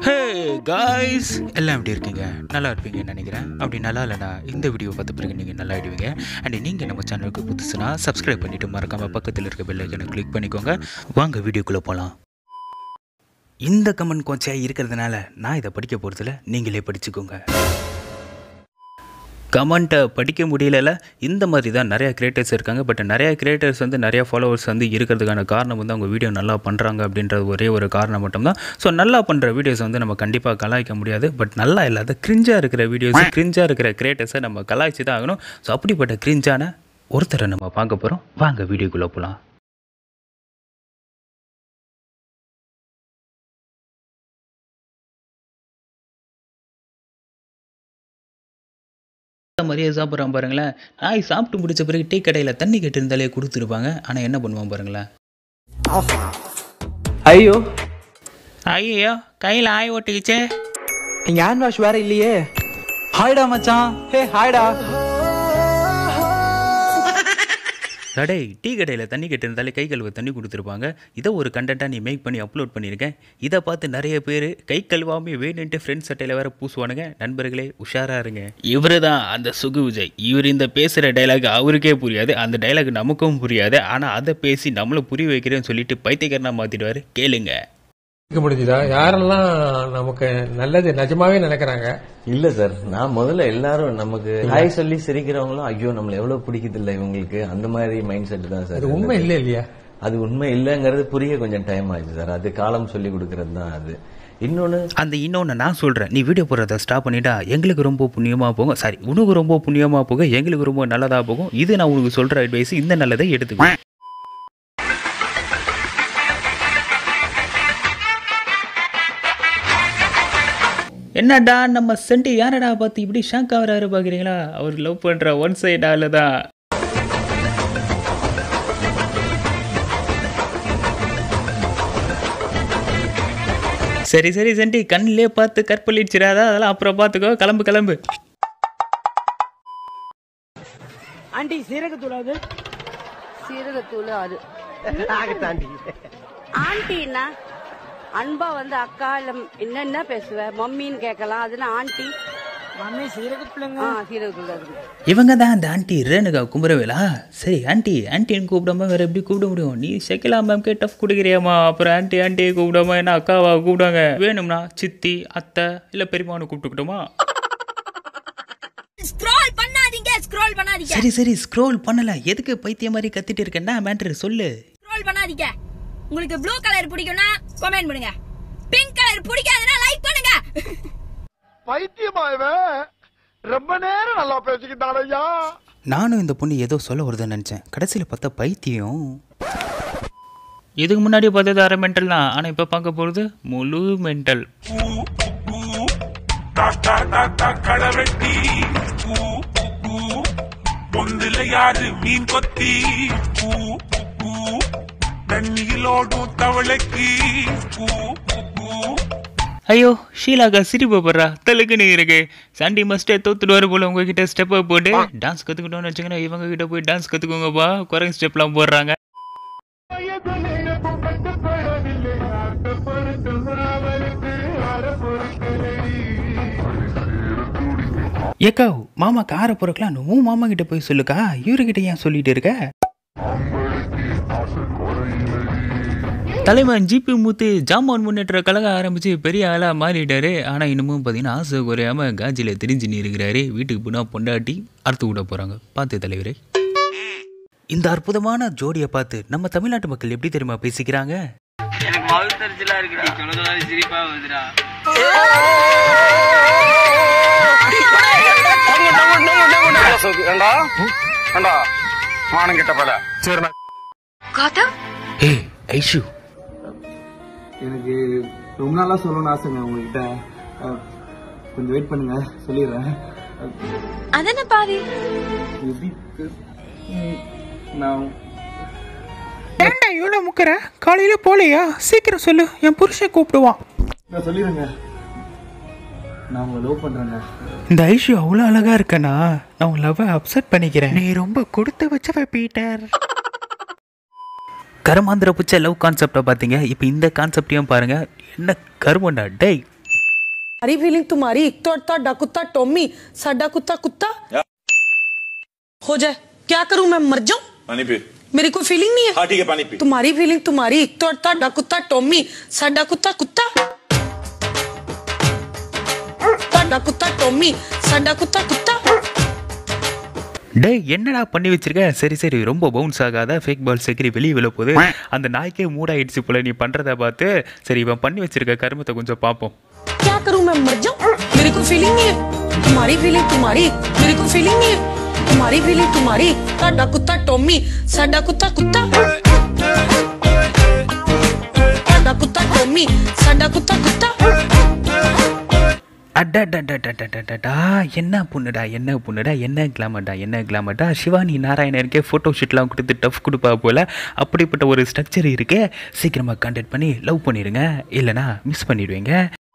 Hey guys எல்லாம் எப்படி இருக்கீங்க நல்லா இருப்பீங்கன்னு நினைக்கிறேன் அப்படி நல்லா இல்லைனா இந்த வீடியோ பார்த்த பிறகு நீங்கள் நல்லா ஆயிடுவீங்க அண்ட் நீங்கள் நம்ம சேனலுக்கு புதுசுனா சப்ஸ்கிரைப் பண்ணிவிட்டு மறக்காமல் பக்கத்தில் இருக்க பெல் ஐக்கனை கிளிக் பண்ணிக்கோங்க வாங்க வீடியோக்குள்ளே போகலாம் இந்த கமெண்ட் கொஞ்சம் இருக்கிறதுனால நான் இதை படிக்க போகிறதில்ல நீங்களே படிச்சுக்கோங்க கமெண்ட்டை படிக்க முடியல இந்த மாதிரி தான் நிறையா கிரியேட்டர்ஸ் இருக்காங்க பட் நிறையா கிரியேட்டர்ஸ் வந்து நிறையா ஃபாலோவர்ஸ் வந்து இருக்கிறதுக்கான காரணம் வந்து அவங்க வீடியோ நல்லா பண்ணுறாங்க அப்படின்றது ஒரே ஒரு காரணம் மட்டும்தான் ஸோ நல்லா பண்ணுற வீடியோஸ் வந்து நம்ம கண்டிப்பாக கலாய்க்க முடியாது பட் நல்லா இல்லாத கிரிஞ்சாக இருக்கிற வீடியோஸ் கிரிஞ்சாக இருக்கிற கிரியேட்டர்ஸை நம்ம கலாய்ச்சி தான் ஆகணும் ஸோ அப்படிப்பட்ட கிரிஞ்சான ஒருத்தரை நம்ம பார்க்க போகிறோம் வாங்க வீடியோக்குள்ளே போகலாம் மாதிரியே சாப்பிட்றான் பாருங்களேன் நாய் சாப்பிட்டு முடிச்ச பிறகு டீ கடையில் தண்ணி கேட்டிருந்தாலே கொடுத்துருப்பாங்க ஆனால் என்ன பண்ணுவான் பாருங்களேன் ஐயோ ஐயோ கையில் ஆய் ஓட்டிக்கிச்சே இங்க ஹேண்ட் வாஷ் வேற இல்லையே ஹாய்டா மச்சான் ஹே ஹாய்டா கடை டீ கடையில் தண்ணி கேட்டிருந்தாலே கை கழுவ தண்ணி கொடுத்துருப்பாங்க இதை ஒரு கண்டென்ட்டாக நீ மேக் பண்ணி அப்லோட் பண்ணியிருக்கேன் இதை பார்த்து நிறைய பேர் கை கழுவாமே வேணுன்ட்டு ஃப்ரெண்ட்ஸ் சட்டையில் வேற பூசுவானுங்க நண்பர்களே உஷாராக இருங்க இவர் தான் அந்த சுகு விஜய் இவர் இந்த பேசுகிற டைலாக் அவருக்கே புரியாது அந்த டைலாக் நமக்கும் புரியாது ஆனால் அதை பேசி நம்மளை புரிய வைக்கிறேன்னு சொல்லிட்டு பைத்தியக்காரனா மாற்றிடுவார் கேளுங்க இருக்க முடிஞ்சுதா யாரெல்லாம் நமக்கு நல்லது நிஜமாவே நினைக்கிறாங்க இல்ல சார் நான் முதல்ல எல்லாரும் நமக்கு ஹாய் சொல்லி சிரிக்கிறவங்களும் ஐயோ நம்மள எவ்வளவு பிடிக்குது இல்ல இவங்களுக்கு அந்த மாதிரி மைண்ட் செட் தான் சார் அது உண்மை இல்லை இல்லையா அது உண்மை இல்லைங்கிறது புரிய கொஞ்சம் டைம் ஆகுது சார் அது காலம் சொல்லி கொடுக்கறது தான் அது இன்னொன்னு அந்த இன்னொன்று நான் சொல்கிறேன் நீ வீடியோ போடுறத ஸ்டாப் பண்ணிட்டா எங்களுக்கு ரொம்ப புண்ணியமாக போகும் சாரி உனக்கு ரொம்ப புண்ணியமாக போகும் எங்களுக்கு ரொம்ப நல்லதாக போகும் இது நான் உனக்கு சொல்கிற அட்வைஸ் இந்த நல்லதை எடுத்துக்கோ என்னடா நம்ம சென்டி யாரடா பார்த்து இப்படி ஷாக் ஆகிறாரு பார்க்குறீங்களா அவர் லவ் பண்ணுற ஒன் சைட் ஆளு தான் சரி சரி சென்டி கண்ணிலே பார்த்து கற்பழிச்சிடாதா அதெல்லாம் அப்புறம் பார்த்துக்கோ கிளம்பு கிளம்பு ஆண்டி சீரகத்தூள் அது சீரகத்தூள் அது ஆண்டின்னா அன்பா வந்து அக்கா இல்ல என்னென்ன பேசுவ மம்மின்னு கேட்கலாம் அதுனா ஆண்டி மம்மி சீரகத்தூளுங்க ஆ சீரகத்தூள் அது இவங்க தான் அந்த ஆண்டி ரேணுகா குமரவேலா சரி ஆண்டி ஆண்டின்னு கூப்பிடாம வேற எப்படி கூப்பிட முடியும் நீ ஷெக்கிலா மேம்கே டஃப் கொடுக்குறியாமா அப்புறம் ஆண்டி ஆண்டியை கூப்பிடாம என்ன அக்காவா கூப்பிடுவாங்க வேணும்னா சித்தி அத்தை இல்லை பெரியமானு கூப்பிட்டுக்கிட்டோமா ஸ்க்ரோல் பண்ணாதீங்க ஸ்க்ரோல் பண்ணாதீங்க சரி சரி ஸ்க்ரோல் பண்ணல எதுக்கு பைத்தியம் மாதிரி கத்திட்டு இருக்கேன்னா மேட்ரு சொல்லு ஸ்க்ரோல் பண்ணாதீங்க உங்களுக்கு ப்ளூ கலர் பிடிக்கும்னா கமெண்ட் பண்ணுங்க பிங்க் கலர் பிடிக்காதுன்னா லைக் பண்ணுங்க பைத்தியமா இவன் ரொம்ப நேரம் நல்லா பேசிக்கிட்டான் ஐயா நானும் இந்த பொண்ணு ஏதோ சொல்ல வருதுன்னு நினச்சேன் கடைசியில் பார்த்தா பைத்தியம் இதுக்கு முன்னாடி பார்த்தது அரை மென்டல் தான் ஆனால் இப்போ பார்க்க போகிறது முழு மென்டல் கடவெட்டி பொந்துல யாரு மீன் கொத்தி பூ, பூ, தண்ணியிலோடும் தவளைக்கு பூ, பூ. ஐயோ ஷீலாக்கா சிரிப்பு போடுறா தலுக்குன்னு இருக்கு சண்டி மஸ்டே தோத்துடுவாரு போல உங்ககிட்ட ஸ்டெப்பை போட்டு டான்ஸ் கற்றுக்கிட்டோன்னு வச்சுங்கன்னா இவங்க கிட்ட போய் டான்ஸ் கற்றுக்கோங்கப்பா குரங்கு ஸ்டெப்லாம் போடுறாங்க ஏக்கா மாமா காரை பொறுக்கலாம் உன் மாமா கிட்ட போய் சொல்லுக்கா இவர்கிட்ட ஏன் சொல்லிட்டு இருக்க தலைவன் ஜிபி மூத்து ஜாமான் முன்னேற்ற கழகம் ஆரம்பிச்சு பெரிய ஆளாக மாறிட்டாரு ஆனால் இன்னமும் பார்த்தீங்கன்னா ஆசை குறையாம காஜியில் தெரிஞ்சுன்னு இருக்கிறாரு வீட்டுக்கு போனால் பொண்டாட்டி அறுத்து விட போகிறாங்க பார்த்து தலைவரே இந்த அற்புதமான ஜோடியை பார்த்து நம்ம தமிழ்நாட்டு மக்கள் எப்படி தெரியுமா பேசிக்கிறாங்க ஏய் ஐஷு எனக்கு ரொம்ப நாளா சொல்லணும்னு ஆசைங்க உங்ககிட்ட அஹ், கொஞ்சம் வெயிட் பண்ணுங்க சொல்லிடுறேன் அதென்ன பாவி எப்படி பே- ம், நான் ஏன்டா இவ்வளோ முக்கிற காலையில் போலையா சீக்கிரம் சொல்லு என் புருஷன் கூப்பிடுவான் நான் சொல்லிடுறேங்க நான் உங்களை லவ் பண்றேங்க இந்த ஐஷு அவ்வளோ அழகா இருக்கனா நான் உன் லவ்வை அப்செட் பண்ணிக்கிறேன் நீ ரொம்ப கொடுத்து வச்சவ பீட்டர் கருமாந்திர புச்ச லவ் கான்செப்டை பார்த்தீங்க இப்போ இந்த கான்செப்டையும் பாருங்க என்ன கருமண்டா டேய் हमारी फीलिंग तुम्हारी तोड़ता डाकुत्ता टॉमी साडा कुत्ता कुत्ता हो जाए क्या करूं मैं मर जाऊं पानी पी मेरी कोई फीलिंग नहीं है हाँ ठीक है पानी पी तुम्हारी फीलिंग तुम्हारी तोड़ता डाकुत्ता टॉमी साडा कुत्ता कुत्ता साडा कुत्ता टॉमी साडा कुत्ता कुत्ता டேய் என்னடா பண்ணி வச்சிருக்க சரி சரி ரொம்ப பவுன்ஸ் ஆகாத ஃபேக் பால் செக்ரி வெளியே விழ போகுது அந்த நாய்க்கே மூடாயிடுச்சு போல நீ பண்ணுறத பார்த்து சரி இவன் பண்ணி வச்சிருக்க கருமத்தை கொஞ்சம் பார்ப்போம் क्या करूं मैं मर जाऊं मेरी कोई फीलिंग नहीं है तुम्हारी फीलिंग तुम्हारी मेरी कोई फीलिंग नहीं है तुम्हारी फीलिंग तुम्हारी साडा कुत्ता टॉमी साडा कुत्ता कुत्ता साडा कुत्ता टॉमी साडा कुत्ता कुत्ता அடடடடடடடடா என்ன பொண்ணுடா என்ன பொண்ணுடா என்ன கிளாமர்டா என்ன கிளாமர்டா சிவானி நாராயணருக்கே ஃபோட்டோ ஷூட்லாம் கொடுத்து டஃப் கொடுப்பா போல் அப்படிப்பட்ட ஒரு ஸ்ட்ரக்சர் இருக்கே சீக்கிரமாக கான்டாக்ட் பண்ணி லவ் பண்ணிடுங்க இல்லைனா மிஸ் பண்ணிடுவீங்க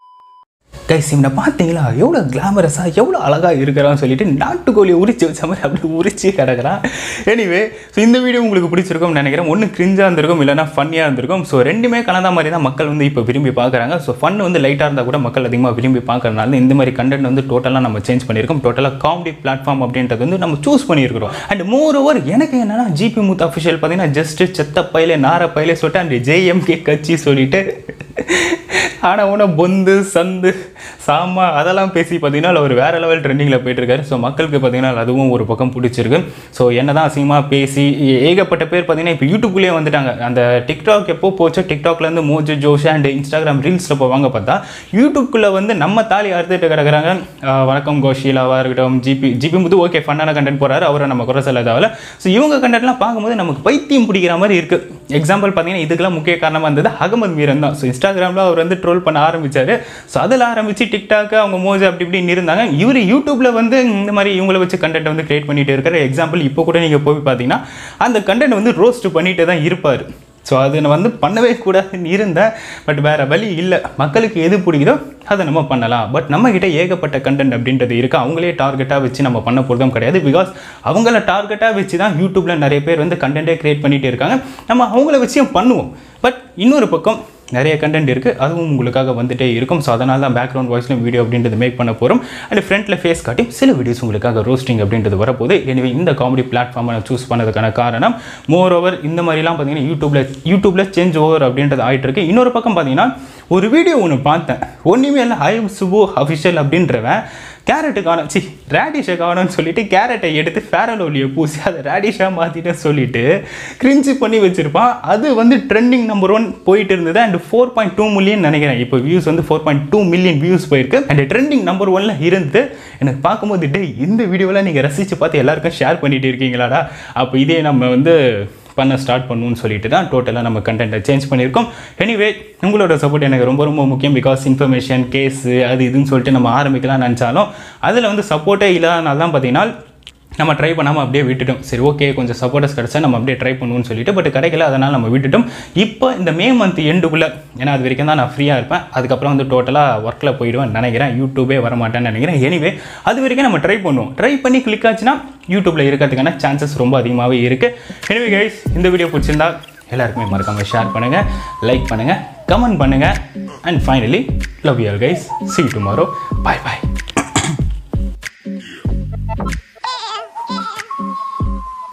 கைஸ் இவனை பார்த்தீங்களா எவ்வளோ கிளாமரஸாக எவ்வளோ அழகாக இருக்கிறான்னு சொல்லிட்டு நாட்டுக்கோழியை உரிச்சு வச்ச மாதிரி அப்படி உரிச்சு கிடக்குறான் எனிவே ஸோ இந்த வீடியோ உங்களுக்கு பிடிச்சிருக்கும்னு நினைக்கிறேன் ஒன்று கிரிஞ்சாக இருந்திருக்கும் இல்லைனா ஃபன்னியாக இருந்திருக்கும் ஸோ ரெண்டுமே கலந்த மாதிரி தான் மக்கள் வந்து இப்போ விரும்பி பார்க்குறாங்க ஸோ ஃபன் வந்து லைட்டாக இருந்தால் கூட மக்கள் அதிகமாக விரும்பி பார்க்கறதுனால இந்த மாதிரி கண்டென்ட் வந்து டோட்டலாக நம்ம சேஞ்ச் பண்ணியிருக்கோம் டோட்டலாக காமெடி பிளாட்ஃபார்ம் அப்படின்றது வந்து நம்ம சூஸ் பண்ணியிருக்கிறோம் அண்ட் மோர் ஓவர் எனக்கு என்னன்னா ஜிபி மூத் அஃபிஷியல் பார்த்தீங்கன்னா ஜஸ்ட் செத்த பையில நார பையில சொல்லிட்டு அந்த ஜேஎம்கே கட்சி சொல்லிட்டு ஆனால் உன பொந்து சந்து சாமா அதெல்லாம் பேசி பார்த்தீங்கன்னா அவர் வேற லெவல் ட்ரெண்டிங்கில் போயிட்டு இருக்காரு ஸோ மக்களுக்கு பார்த்தீங்கன்னா அதுவும் ஒரு பக்கம் பிடிச்சிருக்கு ஸோ என்னதான் அசிங்கமாக பேசி ஏ- ஏகப்பட்ட பேர் பார்த்தீங்கன்னா இப்போ யூடியூப்லேயே வந்துட்டாங்க அந்த டிக்டாக் எப்போ போச்சோ டிக்டாக்லேருந்து மோஜோ ஜோஷ் அண்ட் இன்ஸ்டாகிராம் ரீல்ஸில் போவாங்க பார்த்தா யூடியூப்குள்ளே வந்து நம்ம தாலி அறுத்துட்டு கிடக்குறாங்க ஆஹ் வணக்கம் கோஷிலாவாக இருக்கட்டும் ஜிபி ஜிபி முது ஓகே ஃபன்னான கண்டென்ட் போகிறாரு அவரை நம்ம குறை சொல்ல தேவையில்ல ஸோ இவங்க கண்டென்ட்லாம் பார்க்கும்போது நமக்கு பைத்தியம் பிடிக்கிற மாதிரி இருக்குது எக்ஸாம்பிள் பார்த்தீங்கன்னா இதுக்கெல்லாம் முக்கிய காரணமாக இருந்தது அகமது மீரன் தான் ஸோ இன்ஸ்டாகிராமில் அவர் வந்து ட்ரோல் பண்ண ஆரம்பிச்சாரு ஸோ அதில் ஆரம்பிச்சு டிக்டாக் அவங்க மோஜ் அப்படி இப்படின்னு இருந்தாங்க இவர் யூடியூப்பில் வந்து இந்த மாதிரி இவங்கள வச்சு கண்டென்ட் வந்து கிரியேட் பண்ணிட்டு இருக்கிற எக்ஸாம்பிள் இப்போ கூட நீங்கள் போய் பார்த்தீங்கன்னா அந்த கண்டென்ட் வந்து ரோஸ்ட் பண்ணிட்டு தான் இருப்பார் ஸோ அது நான் வந்து பண்ணவே கூடாதுன்னு இருந்தேன் பட் வேறு வழி இல்லை மக்களுக்கு எது பிடிக்குதோ அதை நம்ம பண்ணலாம் பட் நம்மக்கிட்ட ஏகப்பட்ட கண்டென்ட் அப்படின்றது இருக்குது அவங்களே டார்கெட்டாக வச்சு நம்ம பண்ண போகிறதும் கிடையாது பிகாஸ் அவங்கள டார்கெட்டாக வச்சு தான் யூடியூப்பில் நிறைய பேர் வந்து கண்டென்ட்டே க்ரியேட் பண்ணிட்டு இருக்காங்க நம்ம அவங்கள வச்சும் பண்ணுவோம் பட் இன்னொரு பக்கம் நிறைய கண்டென்ட் இருக்குது அதுவும் உங்களுக்காக வந்துட்டே இருக்கும் ஸோ அதனால தான் பேக்ரவுண்ட் வாய்ஸ்லையும் வீடியோ அப்படின்றது மேக் பண்ண போகிறோம் அண்ட் ஃப்ரண்ட்டில் ஃபேஸ் காட்டி சில வீடியோஸ் உங்களுக்காக ரோஸ்டிங் அப்படின்றது வரப்போகுது எனவே இந்த காமெடி பிளாட்ஃபார்மை நான் சூஸ் பண்ணதுக்கான காரணம் மோர் ஓவர் இந்த மாதிரிலாம் பார்த்தீங்கன்னா யூடியூப்பில் யூடியூப்பில் சேஞ்ச் ஓவர் அப்படின்றது ஆயிட்டு இருக்கு இன்னொரு பக்கம் பார்த்தீங்கன்னா ஒரு வீடியோ ஒன்று பார்த்தேன் ஒன்றுமே இல்லை ஹை சுபு அஃபிஷியல் அப்படின்றவன் கேரட்டு காணும் சி ரேடிஷை காணும்னு சொல்லிட்டு கேரட்டை எடுத்து ஃபேரலோலியை பூசி அதை ரேடிஷாக மாற்றிட்டு சொல்லிட்டு கிரிஞ்சு பண்ணி வச்சிருப்பான் அது வந்து ட்ரெண்டிங் நம்பர் ஒன் போயிட்டு இருந்தது and four point two million நினைக்கிறேன் இப்போ வியூஸ் வந்து four point two million views போயிருக்கு அண்ட் ட்ரெண்டிங் நம்பர் ஒன்ல இருந்து எனக்கு பார்க்கும்போது டே இந்த வீடியோவில் நீங்கள் ரசித்து பார்த்து எல்லாருக்கும் ஷேர் பண்ணிட்டு இருக்கீங்களாடா அப்போ இதே நம்ம வந்து பண்ண ஸ்டார்ட் பண்ணுவோம்னு சொல்லிட்டு தான் டோட்டலாக நம்ம கண்டென்ட்டை சேஞ்ச் பண்ணியிருக்கோம் எனிவே உங்களோட சப்போர்ட் எனக்கு ரொம்ப ரொம்ப முக்கியம் பிகாஸ் இன்ஃபர்மேஷன் கேஸு அது இதுன்னு சொல்லிட்டு நம்ம ஆரம்பிக்கலாம் நினச்சாலும் அதில் வந்து சப்போர்ட்டே இல்லாதனால தான் பார்த்தீங்கன்னா நம்ம ட்ரை பண்ணாமல் அப்படியே விட்டுட்டோம் சரி ஓகே கொஞ்சம் சப்போர்ட்டர்ஸ் கிடச்சா நம்ம அப்படியே ட்ரை பண்ணுவோம்னு சொல்லிட்டு பட் கிடைக்கல அதனால் நம்ம விட்டுட்டோம் இப்போ இந்த மே மந்த் எண்டுக்குள்ளே ஏன்னா அது வரைக்கும் தான் நான் ஃப்ரீயாக இருப்பேன் அதுக்கப்புறம் வந்து டோட்டலாக ஒர்க்கில் போயிடுவேன் நினைக்கிறேன் யூடியூபே வர மாட்டேன்னு நினைக்கிறேன் எனிவே அது வரைக்கும் நம்ம ட்ரை பண்ணுவோம் ட்ரை பண்ணி கிளிக் ஆச்சுன்னா யூடியூப்பில் இருக்கிறதுக்கான சான்சஸ் ரொம்ப அதிகமாகவே இருக்குது எனிவே கைஸ் இந்த வீடியோ பிடிச்சிருந்தா எல்லாருக்குமே மறக்காமல் ஷேர் பண்ணுங்கள் லைக் பண்ணுங்கள் கமெண்ட் பண்ணுங்கள் and finally love you guys see you tomorrow bye bye